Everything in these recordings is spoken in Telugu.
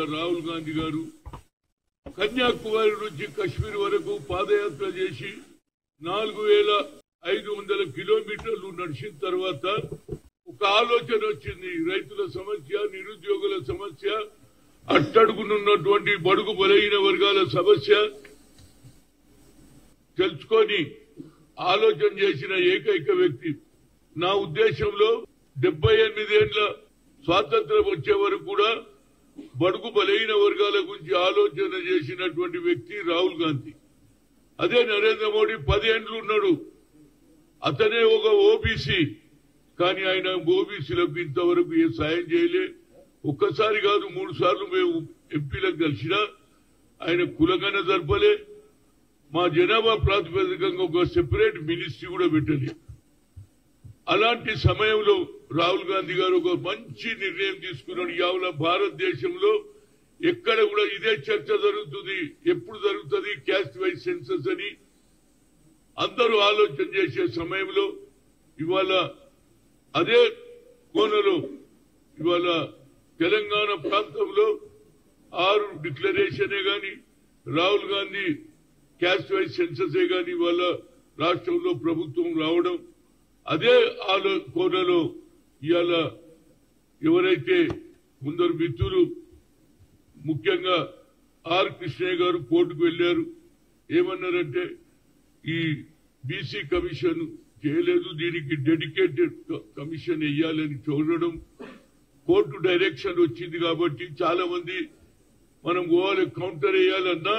రాహుల్ గాంధీ గారు కన్యాకుమారి నుంచి కశ్మీర్ వరకు పాదయాత్ర చేసి నాలుగు వేల ఐదు వందల కిలోమీటర్లు నడిచిన తర్వాత ఒక ఆలోచన వచ్చింది రైతుల సమస్య నిరుద్యోగుల సమస్య అట్టడుగునున్నటువంటి బడుగు బలహీన వర్గాల సమస్య తెలుసుకొని ఆలోచన చేసిన ఏకైక వ్యక్తి నా ఉద్దేశంలో డెబ్బై ఎనిమిదేళ్ల స్వాతంత్రం వచ్చే వరకు కూడా బడుగు బలహీన వర్గాల గురించి ఆలోచన చేసినటువంటి వ్యక్తి రాహుల్ గాంధీ అదే నరేంద్ర మోడీ పదేండ్లు ఉన్నాడు అతనే ఒక ఓబీసీ కానీ ఆయన ఓబీసీలకు ఇంతవరకు ఏ సాయం చేయలే ఒక్కసారి కాదు మూడు సార్లు మేము ఎంపీలకు కలిసినా ఆయన కులగన జరపలే మా జనాభా ప్రాతిపదికంగా ఒక సెపరేట్ మినిస్ట్రీ కూడా పెట్టలే అలాంటి సమయంలో రాహుల్ గాంధీ గారు ఒక మంచి నిర్ణయం తీసుకున్నాడు యావల భారతదేశంలో ఎక్కడ కూడా ఇదే చర్చ జరుగుతుంది ఎప్పుడు జరుగుతుంది క్యాస్ట్ వైజ్ సెన్సస్ అని అందరూ ఆలోచన చేసే సమయంలో ఇవాళ అదే కోనలో ఇవాళ తెలంగాణ ప్రాంతంలో ఆరు డిక్లరేషనే గాని రాహుల్ గాంధీ క్యాస్ట్ వైజ్ సెన్ససే గాని ఇవాళ రాష్ట్రంలో ప్రభుత్వం రావడం అదే ఆలో కోనలో ఇవాళ ఎవరైతే ముందరు మిత్రులు ముఖ్యంగా ఆర్ కృష్ణయ్య గారు కోర్టుకు వెళ్లారు ఏమన్నారంటే ఈ బీసీ కమిషన్ చేయలేదు దీనికి డెడికేటెడ్ కమిషన్ వేయాలని చూడడం కోర్టు డైరెక్షన్ వచ్చింది కాబట్టి చాలా మంది మనం పోవాలి కౌంటర్ వేయాలన్నా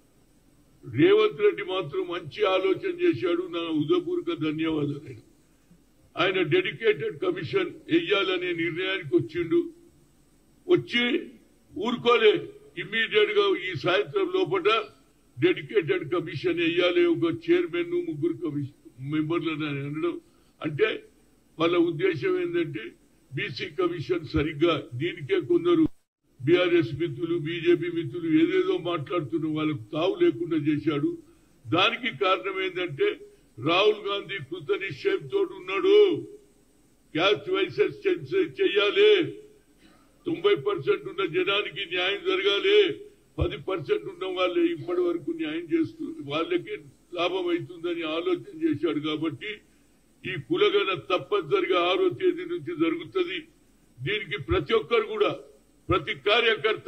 రేవంత్ రెడ్డి మాత్రం మంచి ఆలోచన చేశాడు నా హృదయపూర్వక ధన్యవాదాలు ఆయన డెడికేటెడ్ కమిషన్ వేయాలనే నిర్ణయానికి వచ్చిండు వచ్చి ఊరుకోలే ఇమ్మీడియట్ గా ఈ సాయంత్రం లోపల డెడికేటెడ్ కమిషన్ వేయాలి ఒక చైర్మన్ ముగ్గురు కమిషన్ మెంబర్లను అని అనడం అంటే వాళ్ళ ఉద్దేశం ఏంటంటే బీసీ కమిషన్ సరిగ్గా దీనికే కొందరు బీఆర్ఎస్ మిత్రులు బీజేపీ మిత్రులు ఏదేదో మాట్లాడుతున్న వాళ్ళకు తావు లేకుండా చేశాడు దానికి కారణం ఏంటంటే రాహుల్ గాంధీ కృత నిశ్చయంతో ఉన్నాడు క్యాస్ట్ వైసెస్ చెయ్యాలి తొంభై పర్సెంట్ ఉన్న జనానికి న్యాయం జరగాలి పది పర్సెంట్ ఉన్న వాళ్ళే ఇప్పటి వరకు న్యాయం చేస్తూ వాళ్ళకి లాభం అవుతుందని ఆలోచన చేశాడు కాబట్టి ఈ కులగన తప్పనిసరిగా ఆరో తేదీ నుంచి జరుగుతుంది దీనికి ప్రతి ఒక్కరు కూడా ప్రతి కార్యకర్త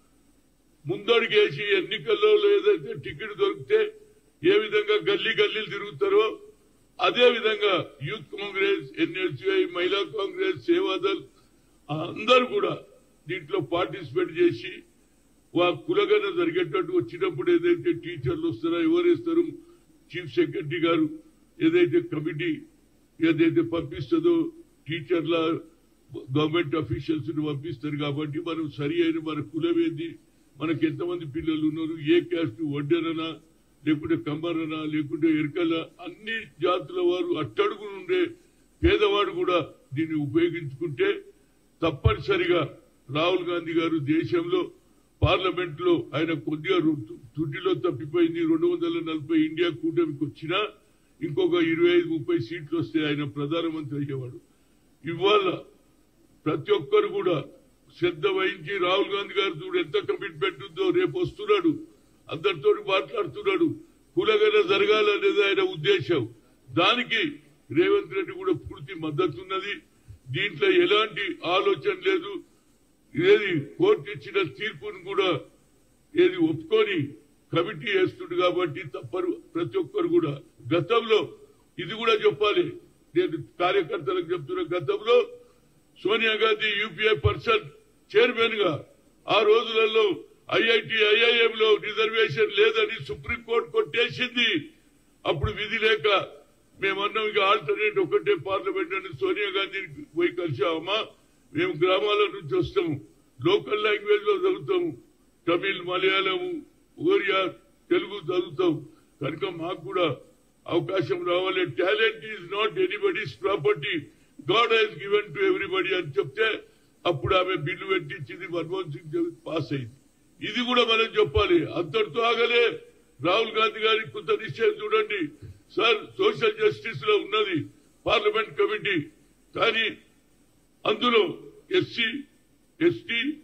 ముందడుగేసి ఎన్నికల్లో ఏదైతే టికెట్ దొరికితే ఏ విధంగా గల్లీ గల్లీలు తిరుగుతారో అదే విధంగా యూత్ కాంగ్రెస్ ఎన్ఎస్యుఐ మహిళా కాంగ్రెస్ సేవాదల్ అందరూ కూడా దీంట్లో పార్టిసిపేట్ చేసి వా కులగన జరిగేటట్టు వచ్చినప్పుడు ఏదైతే టీచర్లు వస్తారో ఎవరు ఇస్తారు చీఫ్ సెక్రటరీ గారు ఏదైతే కమిటీ ఏదైతే పంపిస్తుందో టీచర్ల గవర్నమెంట్ అఫీషియల్స్ ని పంపిస్తారు కాబట్టి మనం సరి అయిన మన కులం ఏంది మనకి ఎంతమంది పిల్లలు ఉన్నారు ఏ క్యాస్ట్ వడ్డెరనా లేకుంటే కమ్మరనా లేకుంటే ఎరకల అన్ని జాతుల వారు అట్టడుగు నుండే పేదవాడు కూడా దీన్ని ఉపయోగించుకుంటే తప్పనిసరిగా రాహుల్ గాంధీ గారు దేశంలో పార్లమెంట్ లో ఆయన కొద్దిగా తుటిలో తప్పిపోయింది రెండు వందల నలభై ఇండియా కూటమికి వచ్చినా ఇంకొక ఇరవై ఐదు ముప్పై సీట్లు వస్తే ఆయన ప్రధానమంత్రి అయ్యేవాడు ఇవాళ ప్రతి ఒక్కరు కూడా శ్రద్ధ వహించి రాహుల్ గాంధీ గారు చూడు ఎంత కమిట్మెంట్ ఉందో రేపు వస్తున్నాడు అందరితో మాట్లాడుతున్నాడు కులగన జరగాలనేది ఆయన ఉద్దేశం దానికి రేవంత్ రెడ్డి కూడా పూర్తి మద్దతు ఉన్నది దీంట్లో ఎలాంటి ఆలోచన లేదు ఏది కోర్టు ఇచ్చిన తీర్పును కూడా ఏది ఒప్పుకొని కమిటీ వేస్తుంది కాబట్టి తప్పరు ప్రతి ఒక్కరు కూడా గతంలో ఇది కూడా చెప్పాలి నేను కార్యకర్తలకు చెప్తున్న గతంలో Sonia Gandhi UPI person chairman గా ఆ రోజులలో ఐఐటి ఐఐఎం లో రిజర్వేషన్ లేదని సుప్రీంకోర్టు కొట్టేసింది అప్పుడు విధి లేక మేమన్నాం ఇక ఆల్టర్నేట్ ఒకటే పార్లమెంట్ అని సోనియా గాంధీని పోయి కలిసామమ్మా మేము గ్రామాల నుంచి వస్తాము లోకల్ లాంగ్వేజ్ లో చదువుతాము తమిళ్ మలయాళం ఒరియా తెలుగు చదువుతాం కనుక మాకు కూడా అవకాశం రావాలి talent is not anybody's property god he's given to everybody అని చెప్తే అప్పుడు ఆమె బిల్లు పెట్టించింది మన్మోహన్ సింగ్ పాస్ అయింది ఇది కూడా మనం చెప్పాలి అంతటితో ఆగలే రాహుల్ గాంధీ గారి కొంత నిశ్చయం చూడండి సార్ సోషల్ జస్టిస్ లో ఉన్నది పార్లమెంట్ కమిటీ కానీ అందులో ఎస్సీ ఎస్టీ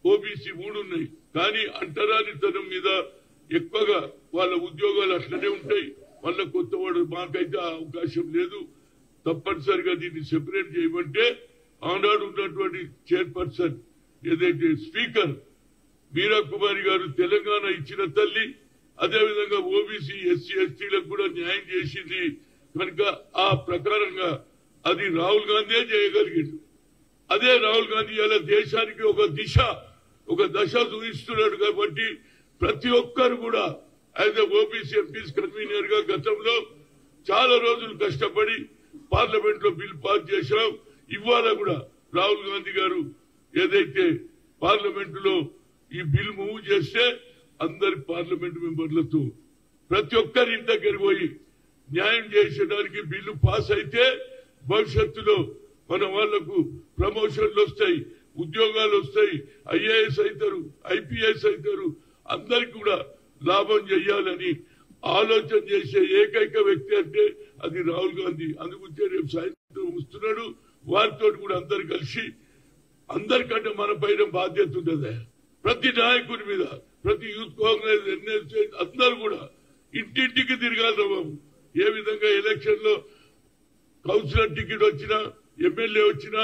ఓబీసీ మూడు ఉన్నాయి కానీ అంటరానితనం మీద ఎక్కువగా వాళ్ళ ఉద్యోగాలు అట్లనే ఉంటాయి వాళ్ళ కొత్త వాడు మాకైతే ఆ అవకాశం లేదు తప్పనిసరిగా దీన్ని సెపరేట్ చేయమంటే ఆనాడు ఉన్నటువంటి చైర్పర్సన్ ఏదైతే స్పీకర్ మీరా కుమారి గారు తెలంగాణ ఇచ్చిన తల్లి అదేవిధంగా ఓబీసీ ఎస్సీ ఎస్టీలకు కూడా న్యాయం చేసింది కనుక ఆ ప్రకారంగా అది రాహుల్ గాంధీ చేయగలిగాడు అదే రాహుల్ గాంధీ ఇలా దేశానికి ఒక దిశ ఒక దశ చూపిస్తున్నాడు కాబట్టి ప్రతి ఒక్కరు కూడా యాజ్ ఓబీసీ ఎంపీస్ కన్వీనర్ గా గతంలో చాలా రోజులు కష్టపడి పార్లమెంట్ లో బిల్ పాస్ చేశాం ఇవాళ కూడా రాహుల్ గాంధీ గారు ఏదైతే పార్లమెంట్ లో ఈ బిల్ మూవ్ చేస్తే అందరి పార్లమెంట్ మెంబర్లతో ప్రతి ఒక్కరి ఇంటి దగ్గరికి పోయి న్యాయం చేసేదానికి బిల్లు పాస్ అయితే భవిష్యత్తులో మన వాళ్లకు ప్రమోషన్లు వస్తాయి ఉద్యోగాలు వస్తాయి ఐఏఎస్ అవుతారు ఐపీఎస్ అవుతారు అందరికి కూడా లాభం చేయాలని ఆలోచన చేసే ఏకైక వ్యక్తి అంటే అది రాహుల్ గాంధీ అందుగురించే రేపు సాయంత్రం వస్తున్నాడు వారితో కూడా అందరు కలిసి అందరికంటే మన పైన బాధ్యత ఉండదు ప్రతి నాయకుడి మీద ప్రతి యూత్ కాంగ్రెస్ ఎన్ఎస్ఏ అందరూ కూడా ఇంటింటికి తిరగాలి రా బాబు ఏ విధంగా ఎలక్షన్ లో కౌన్సిలర్ టికెట్ వచ్చినా ఎమ్మెల్యే వచ్చినా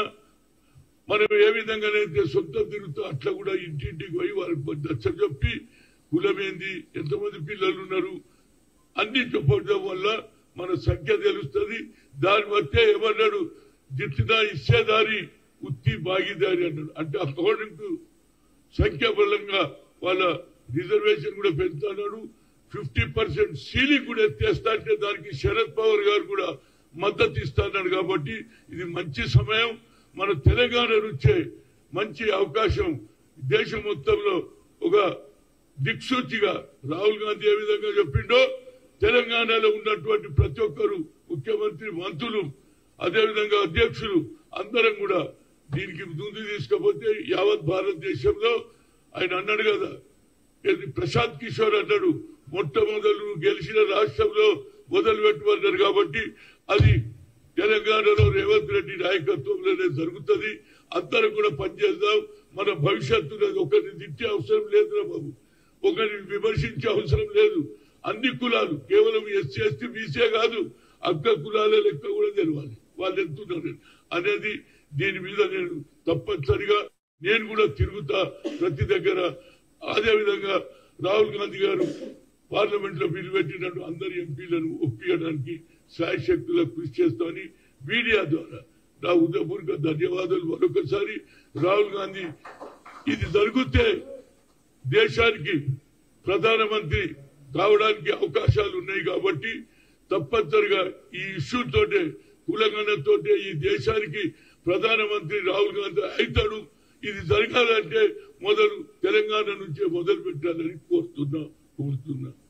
మనం ఏ విధంగానైతే సొంతం తిరుగుతూ అట్లా కూడా ఇంటింటికి పోయి వారికి నచ్చ చెప్పి కులమేంది ఎంతమంది పిల్లలు ఉన్నారు అన్ని చెప్పడం వల్ల మన సంఖ్య తెలుస్తుంది దాని బట్టే ఏమన్నాడు జిట్టిన ఇచ్చేదారి ఉత్తి భాగీదారి అన్నాడు అంటే అకార్డింగ్ టు సంఖ్యాబలంగా వాళ్ళ రిజర్వేషన్ కూడా పెంచుతున్నాడు ఫిఫ్టీ పర్సెంట్ సీలింగ్ కూడా ఎత్తేస్తా అంటే దానికి శరద్ పవార్ గారు కూడా మద్దతు ఇస్తాడు కాబట్టి ఇది మంచి సమయం మన తెలంగాణ నుంచే మంచి అవకాశం దేశం మొత్తంలో ఒక దిక్సూచిగా రాహుల్ గాంధీ ఏ విధంగా చెప్పిండో తెలంగాణలో ఉన్నటువంటి ప్రతి ఒక్కరు ముఖ్యమంత్రి మంత్రులు అదేవిధంగా అధ్యక్షులు అందరం కూడా దీనికి ముందు తీసుకపోతే యావత్ భారతదేశంలో ఆయన అన్నాడు కదా ఏది ప్రశాంత్ కిషోర్ అన్నాడు మొట్టమొదలు గెలిచిన రాష్ట్రంలో మొదలు పెట్టమన్నారు కాబట్టి అది తెలంగాణలో రేవంత్ రెడ్డి నాయకత్వంలోనే జరుగుతుంది అందరం కూడా పనిచేద్దాం మన భవిష్యత్తులో ఒకరిని తిట్టే అవసరం లేదురా బాబు ఒకరిని విమర్శించే అవసరం లేదు అన్ని కులాలు కేవలం ఎస్సీ ఎస్టీ బీసీ కాదు అక్క కులాల లెక్క కూడా తెలవాలి వాళ్ళు ఎంతున్నారు అనేది దీని మీద నేను తప్పనిసరిగా నేను కూడా తిరుగుతా ప్రతి దగ్గర అదే విధంగా రాహుల్ గాంధీ గారు పార్లమెంట్ లో బిల్లు పెట్టినట్టు అందరి ఎంపీలను ఒప్పించడానికి శాయశక్తులకు కృషి చేస్తామని మీడియా ద్వారా నా ఉదయపూర్వక ధన్యవాదాలు మరొకసారి రాహుల్ గాంధీ ఇది జరిగితే దేశానికి ప్రధానమంత్రి కావడానికి అవకాశాలు ఉన్నాయి కాబట్టి తప్పనిసరిగా ఈ ఇష్యూతోటే కులగణతోటే ఈ దేశానికి ప్రధానమంత్రి రాహుల్ గాంధీ అవుతాడు ఇది జరగాలంటే మొదలు తెలంగాణ నుంచే మొదలు పెట్టాలని కోరుతున్నా కోరుతున్నా